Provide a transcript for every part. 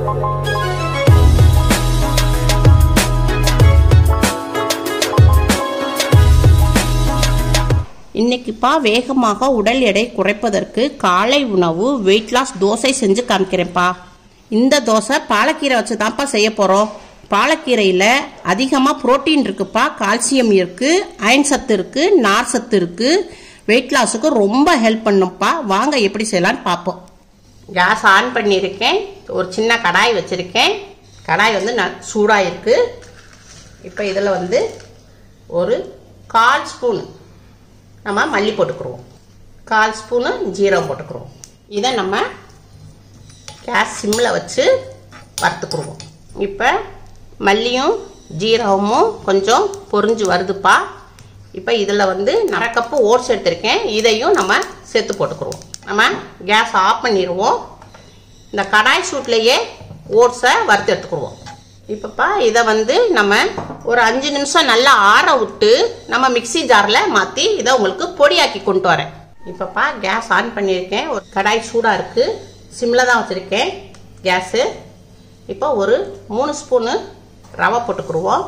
இன்னைக்குப்பா வேகமாக உடல் எடை குறைப்பதற்கு காலை உணவு வெயிட் லாஸ் தோசை செஞ்சு காமிக்கிறேன்ப்பா இந்த தோசை பாலக்கீரை வச்சு தான்ப்பா செய்ய போகிறோம் பாலக்கீரையில் அதிகமாக புரோட்டீன் இருக்குப்பா கால்சியம் இருக்கு அயன் சத்து இருக்கு நார் சத்து இருக்கு வெயிட் லாஸுக்கு ரொம்ப ஹெல்ப் பண்ணும்ப்பா வாங்க எப்படி செய்யலான்னு பார்ப்போம் கேஸ் ஆன் பண்ணியிருக்கேன் ஒரு சின்ன கடாய் வச்சுருக்கேன் கடாய் வந்து ந சூடாக இருக்குது இப்போ இதில் வந்து ஒரு கால் ஸ்பூன் நம்ம மல்லி போட்டுக்குருவோம் கால் ஸ்பூனு ஜீரகம் போட்டுக்குருவோம் இதை நம்ம கேஸ் சிம்மில் வச்சு வறுத்துக்குருவோம் இப்போ மல்லியும் ஜீரகமும் கொஞ்சம் பொரிஞ்சு வருதுப்பா இப்போ இதில் வந்து நரை கப்பு ஓட்ஸ் எடுத்திருக்கேன் இதையும் நம்ம சேர்த்து போட்டுக்குருவோம் நம்ம கேஸ் ஆஃப் பண்ணிடுவோம் இந்த கடாய் சூட்லேயே ஓட்ஸை வறுத்து எடுத்துக்குருவோம் இப்போப்பா இதை வந்து நம்ம ஒரு அஞ்சு நிமிஷம் நல்லா ஆற விட்டு நம்ம மிக்சி ஜாரில் மாற்றி இதை உங்களுக்கு பொடியாக்கி கொண்டு வரேன் இப்போப்பா கேஸ் ஆன் பண்ணியிருக்கேன் ஒரு கடாய் சூடாக இருக்குது சிம்மில் தான் வச்சுருக்கேன் கேஸு இப்போ ஒரு மூணு ஸ்பூனு ரவை போட்டுக்குருவோம்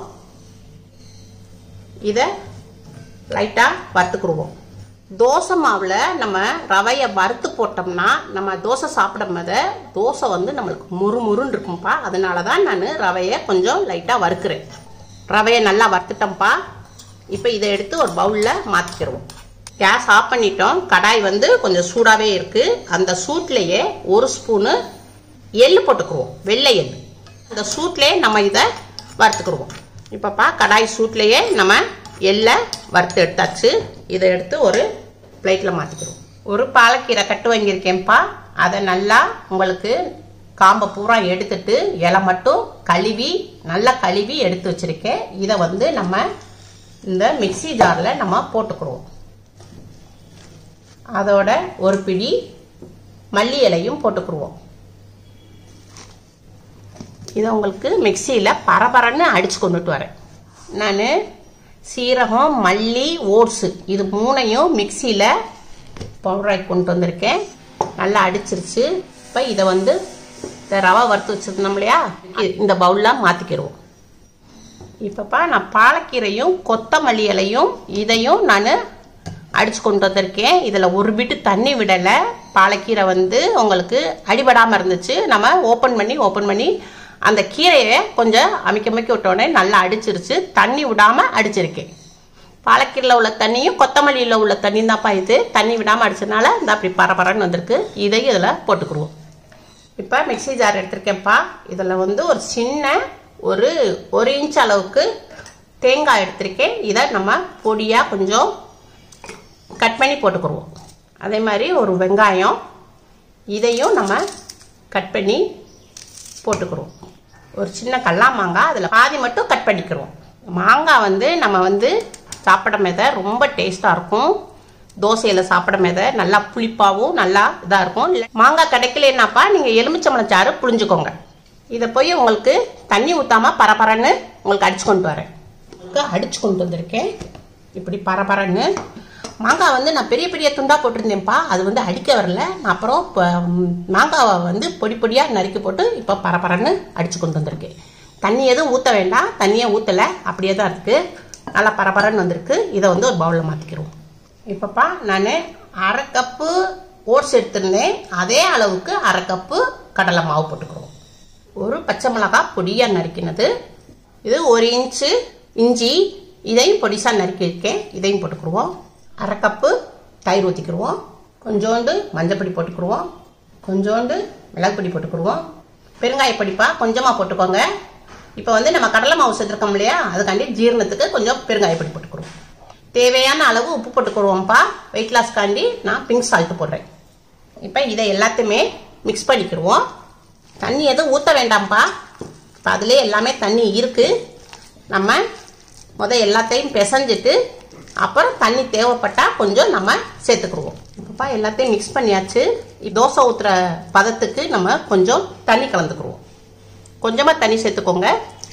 இதை லைட்டாக வறுத்துக்குருவோம் தோசை மாவில் நம்ம ரவையை வறுத்து போட்டோம்னா நம்ம தோசை சாப்பிடும் போது தோசை வந்து நம்மளுக்கு முறு முருன்னு இருக்கும்ப்பா அதனால தான் நான் ரவையை கொஞ்சம் லைட்டாக வறுக்கிறேன் ரவையை நல்லா வறுத்துட்டோம்ப்பா இப்போ இதை எடுத்து ஒரு பவுலில் மாற்றிக்கிடுவோம் கேஸ் ஆஃப் பண்ணிட்டோம் கடாய் வந்து கொஞ்சம் சூடாகவே இருக்குது அந்த சூட்லேயே ஒரு ஸ்பூனு எள்ளு போட்டுக்குருவோம் வெள்ளை எள்ளு அந்த சூட்லேயே நம்ம இதை வறுத்துக்குருவோம் இப்போப்பா கடாய் சூட்லேயே நம்ம எள்ளை வறுத்து எடுத்தாச்சு இதை எடுத்து ஒரு பிளேட்டில் மாற்றிக்கிறோம் ஒரு பாலக்கீரை கட்டு வாங்கியிருக்கேன்ப்பா அதை நல்லா உங்களுக்கு காம்பை பூரா எடுத்துட்டு இலை மட்டும் கழுவி நல்லா கழுவி எடுத்து வச்சுருக்கேன் இதை வந்து நம்ம இந்த மிக்சி ஜாரில் நம்ம போட்டுக்கிறோம் அதோட ஒரு பிடி மல்லி இலையும் போட்டுக்குருவோம் இதை உங்களுக்கு மிக்சியில் பரபரன்னு அடித்து கொண்டுட்டு வரேன் நான் சீரகம் மல்லி ஓட்ஸு இது மூணையும் மிக்சியில் பவுடராக்கி கொண்டு வந்திருக்கேன் நல்லா அடிச்சிருச்சு இப்போ இதை வந்து இந்த ரவை வறுத்து வச்சுருந்தோம் இல்லையா இந்த பவுலில் மாற்றிக்கிடுவோம் இப்போப்பா நான் பாலக்கீரையும் கொத்தமல்லி இலையும் இதையும் நான் அடித்து கொண்டு வந்திருக்கேன் இதில் ஒரு பிட்டு தண்ணி விடலை பாலக்கீரை வந்து உங்களுக்கு அடிபடாமல் இருந்துச்சு நம்ம ஓப்பன் பண்ணி ஓப்பன் பண்ணி அந்த கீரையை கொஞ்சம் அமைக்க அமைக்க விட்டோடனே நல்லா அடிச்சிருச்சு தண்ணி விடாமல் அடிச்சிருக்கேன் பாலக்கீரையில் உள்ள தண்ணியும் கொத்தமல்லியில் உள்ள தண்ணி தான்ப்பா இது தண்ணி விடாமல் அடிச்சதுனால இந்த அப்படி பரபரன்னு வந்திருக்கு இதையும் இதில் போட்டுக்குருவோம் இப்போ மிக்சி ஜார் எடுத்திருக்கேன்ப்பா இதில் வந்து ஒரு சின்ன ஒரு ஒரு இன்ச் அளவுக்கு தேங்காய் எடுத்திருக்கேன் இதை நம்ம பொடியாக கொஞ்சம் கட் பண்ணி போட்டுக்குருவோம் அதே மாதிரி ஒரு வெங்காயம் இதையும் நம்ம கட் பண்ணி போட்டுக்கிறோம் ஒரு சின்ன கல்லா மாங்காய் அதில் பாதி மட்டும் கட் பண்ணிக்கிறோம் மாங்காய் வந்து நம்ம வந்து சாப்பிட மேத ரொம்ப டேஸ்ட்டாக இருக்கும் தோசையில் சாப்பிட மேத நல்லா புளிப்பாகவும் நல்லா இதாக இருக்கும் இல்லை மாங்காய் கிடைக்கலனாப்பா நீங்கள் எலுமிச்சம்பழம் சாறு புளிஞ்சுக்கோங்க இதை போய் உங்களுக்கு தண்ணி ஊற்றாமல் பரபரன்னு உங்களுக்கு அடிச்சு கொண்டு வரேன் உங்களுக்கு அடிச்சு கொண்டு வந்திருக்கேன் இப்படி பரபரன்னு மாங்காய் வந்து நான் பெரிய பெரிய துண்டாக போட்டிருந்தேன்ப்பா அது வந்து அடிக்க வரல நான் அப்புறம் இப்போ மாங்காவை வந்து பொடி பொடியாக நறுக்கி போட்டு இப்போ பரபரன்னு அடித்து கொண்டு வந்திருக்கேன் தண்ணி எதுவும் ஊற்ற வேண்டாம் தண்ணியை ஊற்றலை அப்படியே தான் இருக்குது நல்லா பரபரன்னு வந்திருக்கு இதை வந்து ஒரு பவுலில் மாற்றிக்கிறோம் இப்போப்பா நான் அரை கப்பு ஓட்ஸ் எடுத்திருந்தேன் அதே அளவுக்கு அரை கப்பு கடலை மாவு போட்டுக்கிறோம் ஒரு பச்சை மிளகாய் பொடியாக நறுக்கினது இது ஒரு இன்ச்சு இஞ்சி இதையும் பொடிசாக நறுக்கியிருக்கேன் இதையும் போட்டுக்குருவோம் அரை கப்பு தயிர் ஊற்றிக்கிடுவோம் கொஞ்சோண்டு மஞ்சப்பொடி போட்டுக்கிடுவோம் கொஞ்சோண்டு மிளகுப்பொடி போட்டுக்கிடுவோம் பெருங்காயப்பொடிப்பா கொஞ்சமாக போட்டுக்கோங்க இப்போ வந்து நம்ம கடலை மாவு சேர்த்துருக்கோம் இல்லையா அதுக்காண்டி ஜீரணத்துக்கு கொஞ்சம் பெருங்காயப்பொடி போட்டுக்கிடுவோம் தேவையான அளவு உப்பு போட்டுக்கிடுவோம்ப்பா வெயிட் லாஸ்க்காண்டி நான் பிங்க் சால்ட்டு போடுறேன் இப்போ இதை எல்லாத்தையுமே மிக்ஸ் பண்ணிக்கிடுவோம் தண்ணி எதுவும் ஊற்ற வேண்டாம்ப்பா இப்போ அதுலேயே எல்லாமே தண்ணி இருக்குது நம்ம முத எல்லாத்தையும் பிசைஞ்சிட்டு அப்புறம் தண்ணி தேவைப்பட்டால் கொஞ்சம் நம்ம சேர்த்துக்குருவோம் இப்போப்பா எல்லாத்தையும் மிக்ஸ் பண்ணியாச்சு தோசை ஊற்றுற பதத்துக்கு நம்ம கொஞ்சம் தண்ணி கலந்துக்குருவோம் கொஞ்சமாக தண்ணி சேர்த்துக்கோங்க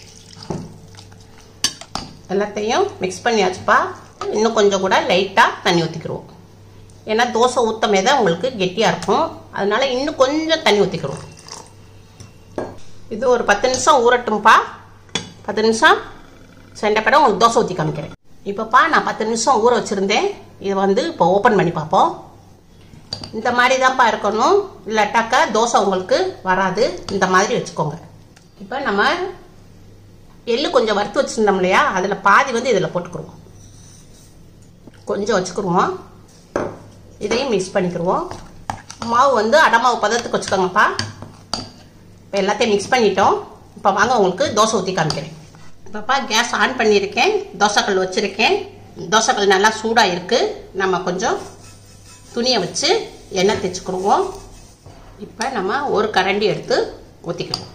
எல்லாத்தையும் மிக்ஸ் பண்ணியாச்சுப்பா இன்னும் கொஞ்சம் கூட லைட்டாக தண்ணி ஊற்றிக்கிருவோம் ஏன்னா தோசை ஊற்றமே தான் உங்களுக்கு கெட்டியாக இருக்கும் அதனால இன்னும் கொஞ்சம் தண்ணி ஊற்றிக்கிறோம் இது ஒரு பத்து நிமிஷம் ஊறட்டும்ப்பா பத்து நிமிஷம் செண்டக்கடை உங்களுக்கு தோசை ஊற்றி காமிக்கிறேன் இப்போப்பா நான் பத்து நிமிஷம் ஊற வச்சுருந்தேன் இதை வந்து இப்போ ஓப்பன் பண்ணி பார்ப்போம் இந்த மாதிரி தான்ப்பா இருக்கணும் இல்லாட்டாக்கா தோசை உங்களுக்கு வராது இந்த மாதிரி வச்சுக்கோங்க இப்போ நம்ம எள்ளு கொஞ்சம் வறுத்து வச்சுருந்தோம் இல்லையா அதில் பாதி வந்து இதில் போட்டுக்குருவோம் கொஞ்சம் வச்சுக்கிருவோம் இதையும் மிக்ஸ் பண்ணிக்கிருவோம் மாவு வந்து அடமாவு பதத்துக்கு வச்சுக்கோங்கப்பா இப்போ எல்லாத்தையும் மிக்ஸ் பண்ணிட்டோம் இப்போ வாங்க உங்களுக்கு தோசை ஊற்றி காமிக்கிறேன் இப்போப்பா கேஸ் ஆன் பண்ணியிருக்கேன் தோசைக்கல் வச்சுருக்கேன் தோசைக்கல் நல்லா சூடாக இருக்குது நம்ம கொஞ்சம் துணியை வச்சு எண்ணெய் தேய்ச்சிக்கிடுவோம் இப்போ நம்ம ஒரு கரண்டி எடுத்து ஊற்றிக்கிடுவோம்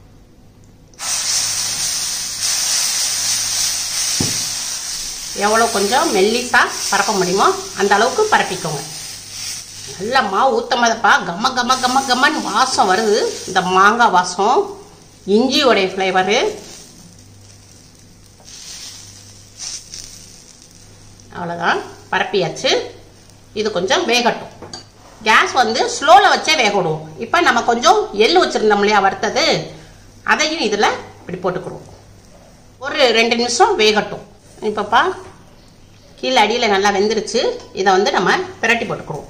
எவ்வளோ கொஞ்சம் மெல்லிசாக பரப்ப முடியுமோ அந்த அளவுக்கு பரப்பிக்கோங்க நல்ல மாவு ஊற்றமதப்பா கம்ம கம்ம கம்ம கம்மன்னு வாசம் வருது இந்த மாங்காய் வாசம் இஞ்சியோடைய ஃப்ளேவரு அவ்வளோதான் பரப்பியாச்சு இது கொஞ்சம் வேகட்டும் கேஸ் வந்து ஸ்லோவில் வச்சே வேக விடுவோம் இப்போ நம்ம கொஞ்சம் எள்ளு வச்சுருந்தோம் இல்லையா வறுத்தது அதையும் இதில் இப்படி போட்டுக்கிறோம் ஒரு ரெண்டு நிமிஷம் வேகட்டும் இப்போப்பா கீழே அடியில் நல்லா வெந்துருச்சு இதை வந்து நம்ம பிரட்டி போட்டுக்கிறோம்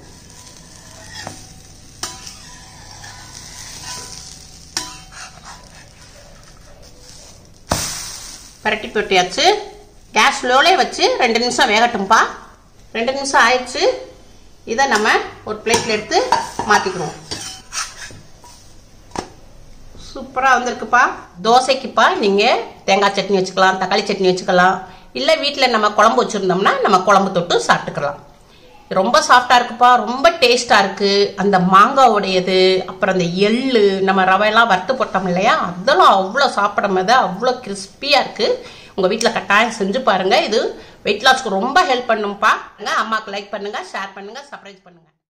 பிரட்டி போட்டியாச்சு கேஸ் ஸ்லோலே வச்சு ரெண்டு நிமிஷம் வேகட்டும்ப்பா ரெண்டு நிமிஷம் ஆயிடுச்சு இதை நம்ம ஒரு பிளேட்டில் எடுத்து மாற்றிக்கிறோம் சூப்பராக வந்திருக்குப்பா தோசைக்குப்பா நீங்கள் தேங்காய் சட்னி வச்சுக்கலாம் தக்காளி சட்னி வச்சுக்கலாம் இல்லை வீட்டில் நம்ம குழம்பு வச்சுருந்தோம்னா நம்ம குழம்பு தொட்டு சாப்பிட்டுக்கலாம் ரொம்ப சாஃப்டாக இருக்குப்பா ரொம்ப டேஸ்ட்டாக இருக்குது அந்த மாங்காவுடையது அப்புறம் அந்த எள்ளு நம்ம ரவையெல்லாம் வறுத்து போட்டோம் இல்லையா அதெல்லாம் அவ்வளோ சாப்பிடும் போது அவ்வளோ கிறிஸ்பியாக இருக்குது உங்கள் வீட்டில் கட்டாயம் செஞ்சு பாருங்கள் இது வெயிட் லாஸ்க்கு ரொம்ப ஹெல்ப் பண்ணும்ப்பா அம்மாவுக்கு லைக் பண்ணுங்கள் ஷேர் பண்ணுங்கள் சப்ரைஸ் பண்ணுங்கள்